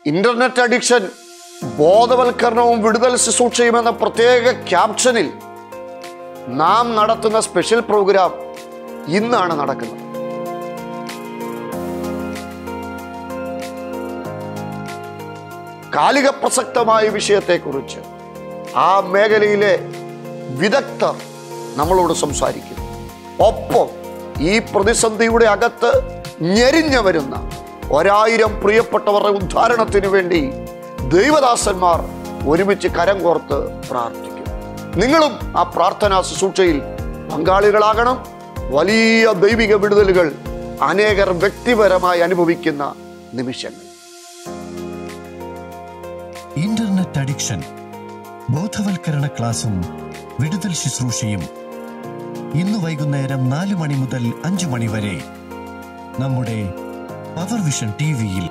internet addiction ബോധവൽക്കരണവും വിടുതൽ ശുശ്രൂഷയും എന്ന പ്രത്യേക ക്യാപ്ഷനിൽ നാം നടത്തുന്ന സ്പെഷ്യൽ പ്രോഗ്രാം ഇന്നാണ് നടക്കുന്നത് കാലിക പ്രസക്തമായ വിഷയത്തെക്കുറിച്ച് ആ മേഖലയിലെ വിദഗ്ധർ നമ്മളോട് സംസാരിക്കും ഒപ്പം ഈ പ്രതിസന്ധിയുടെ അകത്ത് ഞെരിഞ്ഞു വരുന്ന ഒരായിരം പ്രിയപ്പെട്ടവരുടെ ഉദ്ധാരണത്തിന് വേണ്ടി ദൈവദാസന്മാർ ഒരുമിച്ച് കരം കോർത്ത് പ്രാർത്ഥിക്കും നിങ്ങളും ആ പ്രാർത്ഥനാ ശുശ്രൂഷയിൽ പങ്കാളികളാകണം വലിയ ദൈവിക വിടുതലുകൾ അനേകർ വ്യക്തിപരമായി അനുഭവിക്കുന്ന നിമിഷങ്ങൾ ഇന്റർനെറ്റ് അഡിക്ഷൻ ബോധവൽക്കരണ ക്ലാസും വിടുതൽ ശുശ്രൂഷയും ഇന്ന് വൈകുന്നേരം നാല് മണി മുതൽ അഞ്ചു മണി വരെ നമ്മുടെ പവർ വിഷൻ ടി വിയിൽ